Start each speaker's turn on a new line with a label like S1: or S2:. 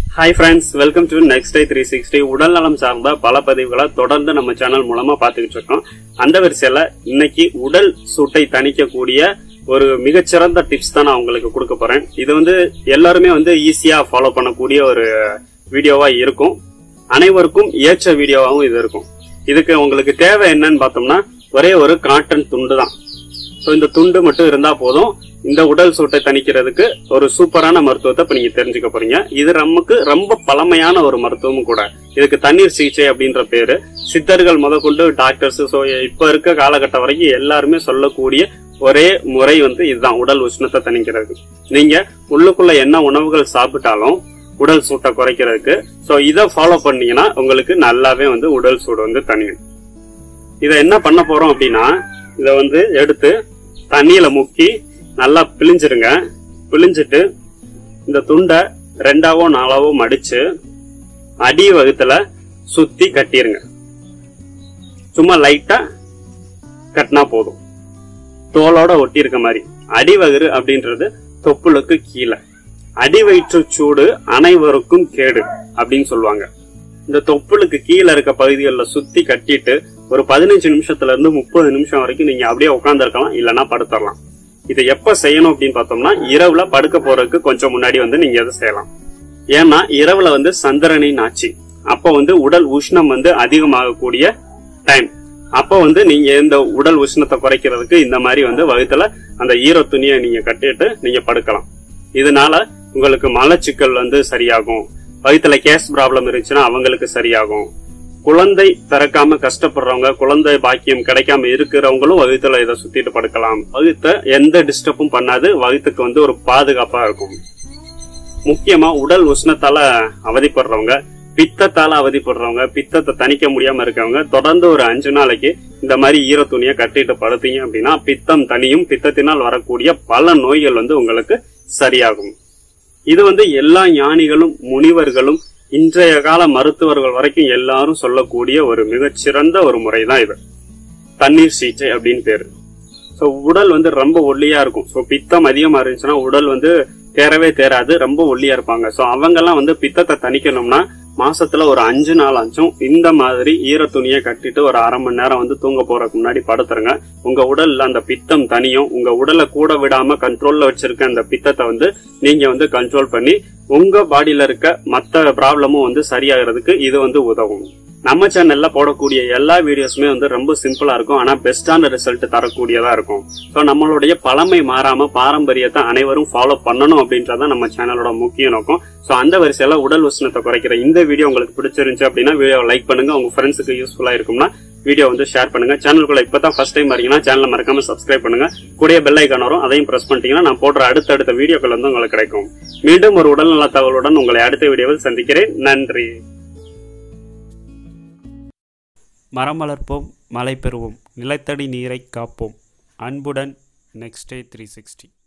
S1: hi friends welcome to next day three sixty உடல் நலம் சார்ந்த பல பதிவுகளை தொடர்ந்து நம்ம சேனல் மூலமா பார்த்துக்கிட்டு இருக்கோம் அந்த வரிசையில இன்னைக்கு உடல் சூட்டை தணிக்கக்கூடிய ஒரு மிகச்சிறந்த டிப்ஸ் தான் நான் உங்களுக்கு கொடுக்க போறேன் இது வந்து எல்லாருமே வந்து ஈஸியா ஃபாலோ பண்ணக்கூடிய ஒரு வீடியோவா இருக்கும் அனைவருக்கும் ஏற்ற வீடியோவாகவும் இது இருக்கும் இதுக்கு உங்களுக்கு தேவை என்னன்னு பார்த்தோம்னா ஒரே ஒரு காட்டன் துண்டு தான் ஸோ இந்த துண்டு மட்டும் இருந்தா போதும் இந்த உடல் சூட்டை தணிக்கிறதுக்கு ஒரு சூப்பரான மருத்துவத்தை இப்ப நீங்க தெரிஞ்சுக்க போறீங்க இது நமக்கு ரொம்ப பழமையான ஒரு மருத்துவமும் கூட இதுக்கு தண்ணீர் சிகிச்சை அப்படின்ற பேரு சித்தர்கள் முதற்கொண்டு டாக்டர்ஸ் ஸோ இப்ப இருக்க காலகட்டம் வரைக்கும் எல்லாருமே சொல்லக்கூடிய ஒரே முறை வந்து இதுதான் உடல் உஷ்ணத்தை தணிக்கிறதுக்கு நீங்க உள்ளுக்குள்ள என்ன உணவுகள் சாப்பிட்டாலும் உடல் சூட்டை குறைக்கிறதுக்கு ஸோ இதை ஃபாலோ பண்ணீங்கன்னா உங்களுக்கு நல்லாவே வந்து உடல் சூடு வந்து தணியும் இதை என்ன பண்ண போறோம் அப்படின்னா இதை வந்து எடுத்து தண்ணியில முக்கி நல்லா பிழிஞ்சிருங்க பிழிஞ்சிட்டு இந்த துண்டை ரெண்டாவோ நாலாவோ மடிச்சு அடி வகுத்துல சுத்தி கட்டிருங்க சும்மா லைட்டா கட்டினா போதும் தோலோட ஒட்டி இருக்க மாதிரி அடிவகுறு அப்படின்றது தொப்புளுக்கு கீழே அடி வயிற்று சூடு அனைவருக்கும் கேடு அப்படின்னு சொல்லுவாங்க இந்த தொப்புளுக்கு கீழே இருக்க பகுதிகளில் சுத்தி கட்டிட்டு ஒரு பதினஞ்சு நிமிஷத்துல இருந்து முப்பது நிமிஷம் வரைக்கும் நீங்க அப்படியே உட்காந்துருக்கலாம் இல்லைன்னா படுத்துடலாம் இதை எப்ப செய்யணும் அப்படின்னு பார்த்தோம்னா இரவுல படுக்க போறதுக்கு கொஞ்சம் முன்னாடி வந்து நீங்க இதை செய்யலாம் ஏன்னா இரவுல வந்து சந்திரனின் ஆட்சி அப்போ வந்து உடல் உஷ்ணம் வந்து அதிகமாகக்கூடிய டைம் அப்போ வந்து நீங்க இந்த உடல் உஷ்ணத்தை குறைக்கிறதுக்கு இந்த மாதிரி வந்து வகுத்துல அந்த ஈர துணியை நீங்க கட்டிட்டு நீங்க படுக்கலாம் இதனால உங்களுக்கு மலச்சிக்கல் வந்து சரியாகும் வயிற்றுல கேஸ் ப்ராப்ளம் இருந்துச்சுன்னா அவங்களுக்கு சரியாகும் குழந்தை பிறக்காம கஷ்டப்படுறவங்க குழந்தை பாக்கியம் கிடைக்காம இருக்கிறவங்களும் வகுத்துல இதை சுத்திட்டு படுக்கலாம் வகுத்த எந்த டிஸ்டர்பும் பண்ணாது வகுத்துக்கு வந்து ஒரு பாதுகாப்பா இருக்கும் முக்கியமா உடல் உஷ்ணத்தால அவதிப்படுறவங்க பித்தத்தால அவதிப்படுறவங்க பித்தத்தை தணிக்க முடியாம இருக்கவங்க தொடர்ந்து ஒரு அஞ்சு நாளைக்கு இந்த மாதிரி ஈர துணியை கட்டிட்டு படுத்தீங்க அப்படின்னா பித்தம் தனியும் பித்தத்தினால் வரக்கூடிய பல நோய்கள் வந்து உங்களுக்கு சரியாகும் இது வந்து எல்லா ஞானிகளும் முனிவர்களும் இன்றைய கால மருத்துவர்கள் வரைக்கும் எல்லாரும் சொல்லக்கூடிய ஒரு மிகச்சிறந்த ஒரு முறை தான் இது தண்ணீர் சிகிச்சை அப்படின்னு பேரு ஸோ உடல் வந்து ரொம்ப ஒல்லியா இருக்கும் ஸோ பித்தம் அதிகமா இருந்துச்சுன்னா உடல் வந்து தேரவே தேராது ரொம்ப ஒல்லியா இருப்பாங்க ஸோ அவங்கெல்லாம் வந்து பித்தத்தை தணிக்கணும்னா மாசத்துல ஒரு அஞ்சு நாள் ஆச்சும் இந்த மாதிரி ஈர துணியை கட்டிட்டு ஒரு அரை மணி நேரம் வந்து தூங்க போறதுக்கு முன்னாடி படுத்துருங்க உங்க உடல்ல அந்த பித்தம் தனியும் உங்க உடலை கூட விடாம கண்ட்ரோல்ல வச்சிருக்க அந்த பித்தத்தை வந்து நீங்க வந்து கண்ட்ரோல் பண்ணி உங்க பாடியில இருக்க மத்த ப்ராப்ளமும் வந்து சரியாகிறதுக்கு இது வந்து உதவும் நம்ம சேனல்ல போடக்கூடிய எல்லா வீடியோஸுமே வந்து ரொம்ப சிம்பிளா இருக்கும் ஆனா பெஸ்டான ரிசல்ட் தரக்கூடியதா இருக்கும் ஸோ நம்மளுடைய பழமை மாறாம பாரம்பரியத்தை அனைவரும் ஃபாலோ பண்ணணும் அப்படின்றதான் நம்ம சேனலோட முக்கிய நோக்கம் ஸோ அந்த வரிசையில உடல் உஷ்ணத்தை குறைக்கிற இந்த வீடியோ உங்களுக்கு பிடிச்சிருந்துச்சு அப்படின்னா வீடியோ லைக் பண்ணுங்க உங்க ஃப்ரெண்ட்ஸுக்கு யூஸ்ஃபுல்லா இருக்கும்னா வீடியோ வந்து ஷேர் பண்ணுங்க சேனலுக்குள்ள இப்பதான் ஃபர்ஸ்ட் டைம் வரீங்கன்னா சேனலை மறக்காம சப்ஸ்கிரைப் பண்ணுங்க கூடிய பெல் ஐக்கான் வரும் அதையும் பிரஸ் பண்ணிட்டீங்கன்னா நான் போடுற அடுத்தடுத்த வீடியோக்கள் வந்து உங்களுக்கு கிடைக்கும் மீண்டும் ஒரு உடல்நல தகவலுடன் உங்களை அடுத்த வீடியோவில் சந்திக்கிறேன் நன்றி
S2: மரம் வளர்ப்போம் மழை பெறுவோம் நிலத்தடி நீரை காப்போம் அன்புடன் நெக்ஸ்ட் டே த்ரீ சிக்ஸ்டி